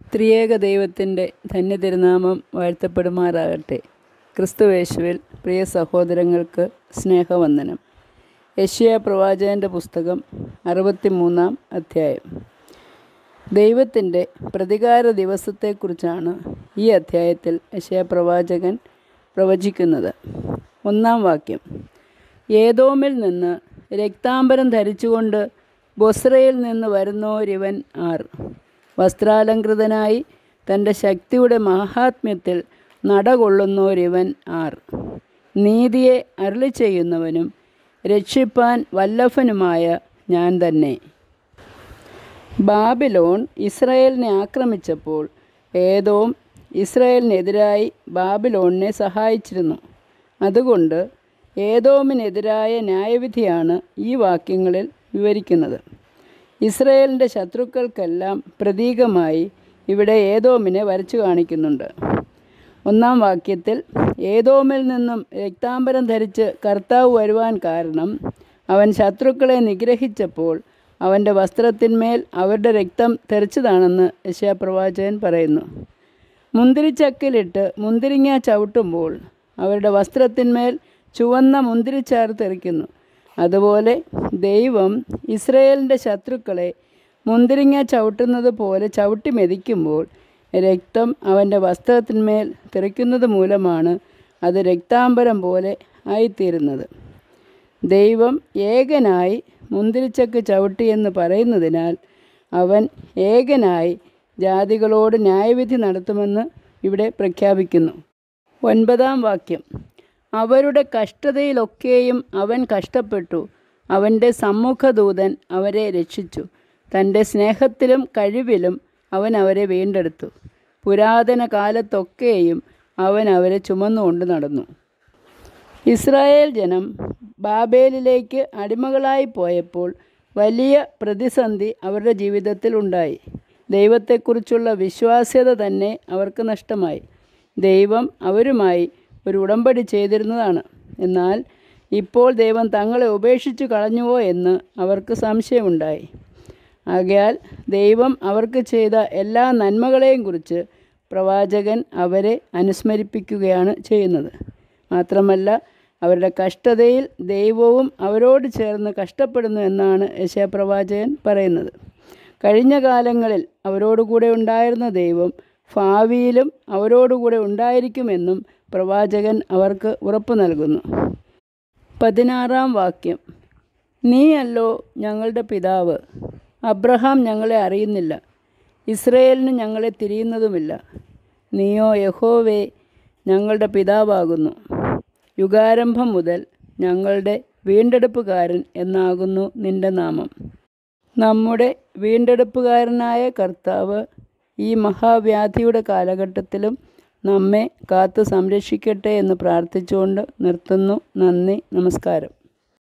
ത്രിയേക ദൈവത്തിൻ്റെ ധന്യതിരുനാമം വാഴ്ത്തപ്പെടുമാറാകട്ടെ ക്രിസ്തുവേശുവിൽ പ്രിയ സഹോദരങ്ങൾക്ക് സ്നേഹവന്ദനം യശ്യ പ്രവാചകൻ്റെ പുസ്തകം അറുപത്തിമൂന്നാം അധ്യായം ദൈവത്തിൻ്റെ പ്രതികാര ദിവസത്തെക്കുറിച്ചാണ് ഈ അധ്യായത്തിൽ യശ്യ പ്രവാചകൻ പ്രവചിക്കുന്നത് ഒന്നാം വാക്യം ഏതോമിൽ നിന്ന് രക്താംബരം ധരിച്ചുകൊണ്ട് ബൊസ്രയിൽ നിന്ന് വരുന്നോരിവൻ ആർ വസ്ത്രാലങ്കൃതനായി തൻ്റെ ശക്തിയുടെ മഹാത്മ്യത്തിൽ നടകൊള്ളുന്നോരിവൻ ആർ നീതിയെ അരുളി ചെയ്യുന്നവനും രക്ഷിപ്പാൻ വല്ലഭനുമായ ഞാൻ തന്നെ ബാബിലോൺ ഇസ്രായേലിനെ ആക്രമിച്ചപ്പോൾ ഏതോം ഇസ്രായേലിനെതിരായി ബാബിലോണിനെ സഹായിച്ചിരുന്നു അതുകൊണ്ട് ഏതോമിനെതിരായ ന്യായവിധിയാണ് ഈ വാക്യങ്ങളിൽ വിവരിക്കുന്നത് ഇസ്രയേലിൻ്റെ ശത്രുക്കൾക്കെല്ലാം പ്രതീകമായി ഇവിടെ ഏതോമിനെ വരച്ചു കാണിക്കുന്നുണ്ട് ഒന്നാം വാക്യത്തിൽ ഏതോമിൽ നിന്നും രക്താംബരം ധരിച്ച് കർത്താവ് വരുവാൻ കാരണം അവൻ ശത്രുക്കളെ നിഗ്രഹിച്ചപ്പോൾ അവൻ്റെ വസ്ത്രത്തിന്മേൽ അവരുടെ രക്തം തെറിച്ചതാണെന്ന് യശാപ്രവാചകൻ പറയുന്നു മുന്തിരിച്ചക്കിലിട്ട് മുന്തിരിങ്ങ ചവിട്ടുമ്പോൾ അവരുടെ വസ്ത്രത്തിന്മേൽ ചുവന്ന മുന്തിരിച്ചാറ് തെറിക്കുന്നു അതുപോലെ ദൈവം ഇസ്രയേലിൻ്റെ ശത്രുക്കളെ മുന്തിരിങ്ങ ചവിട്ടുന്നത് പോലെ ചവിട്ടി മെതിക്കുമ്പോൾ രക്തം അവൻ്റെ വസ്ത്രത്തിന്മേൽ തെറിക്കുന്നത് മൂലമാണ് അത് രക്താംബരം പോലെ ആയിത്തീരുന്നത് ദൈവം ഏകനായി മുന്തിരിച്ചക്ക് ചവിട്ടിയെന്ന് പറയുന്നതിനാൽ അവൻ ഏകനായി ജാതികളോട് ന്യായവിധി നടത്തുമെന്ന് ഇവിടെ പ്രഖ്യാപിക്കുന്നു ഒൻപതാം വാക്യം അവരുടെ കഷ്ടതയിലൊക്കെയും അവൻ കഷ്ടപ്പെട്ടു അവൻ്റെ സമ്മുഖദൂതൻ അവരെ രക്ഷിച്ചു തൻ്റെ സ്നേഹത്തിലും കഴിവിലും അവൻ അവരെ വീണ്ടെടുത്തു പുരാതന കാലത്തൊക്കെയും അവൻ അവരെ ചുമന്നുകൊണ്ട് നടന്നു ഇസ്രായേൽ ജനം ബാബേലിലേക്ക് അടിമകളായി പോയപ്പോൾ വലിയ പ്രതിസന്ധി അവരുടെ ജീവിതത്തിൽ ഉണ്ടായി ദൈവത്തെക്കുറിച്ചുള്ള വിശ്വാസ്യത തന്നെ അവർക്ക് നഷ്ടമായി ദൈവം അവരുമായി ഒരു ഉടമ്പടി ചെയ്തിരുന്നതാണ് എന്നാൽ ഇപ്പോൾ ദൈവം തങ്ങളെ ഉപേക്ഷിച്ചു കളഞ്ഞുവോ എന്ന് അവർക്ക് സംശയമുണ്ടായി ആകയാൽ ദൈവം അവർക്ക് ചെയ്ത എല്ലാ നന്മകളെയും കുറിച്ച് പ്രവാചകൻ അവരെ അനുസ്മരിപ്പിക്കുകയാണ് ചെയ്യുന്നത് മാത്രമല്ല അവരുടെ കഷ്ടതയിൽ ദൈവവും അവരോട് ചേർന്ന് കഷ്ടപ്പെടുന്നു എന്നാണ് യശയപ്രവാചകൻ പറയുന്നത് കഴിഞ്ഞ കാലങ്ങളിൽ അവരോടുകൂടെ ഉണ്ടായിരുന്ന ദൈവം ഭാവിയിലും അവരോടുകൂടെ ഉണ്ടായിരിക്കുമെന്നും പ്രവാചകൻ അവർക്ക് ഉറപ്പു നൽകുന്നു പതിനാറാം വാക്യം നീയല്ലോ ഞങ്ങളുടെ പിതാവ് അബ്രഹാം ഞങ്ങളെ അറിയുന്നില്ല ഇസ്രയേലിന് ഞങ്ങളെ തിരിയുന്നതുമില്ല നീയോ യഹോവേ ഞങ്ങളുടെ പിതാവാകുന്നു യുഗാരംഭം മുതൽ ഞങ്ങളുടെ വീണ്ടെടുപ്പുകാരൻ എന്നാകുന്നു നിന്റെ നാമം നമ്മുടെ വീണ്ടെടുപ്പുകാരനായ കർത്താവ് ഈ മഹാവ്യാധിയുടെ കാലഘട്ടത്തിലും നമ്മെ കാത്തു സംരക്ഷിക്കട്ടെ എന്ന് പ്രാർത്ഥിച്ചുകൊണ്ട് നിർത്തുന്നു നന്ദി നമസ്കാരം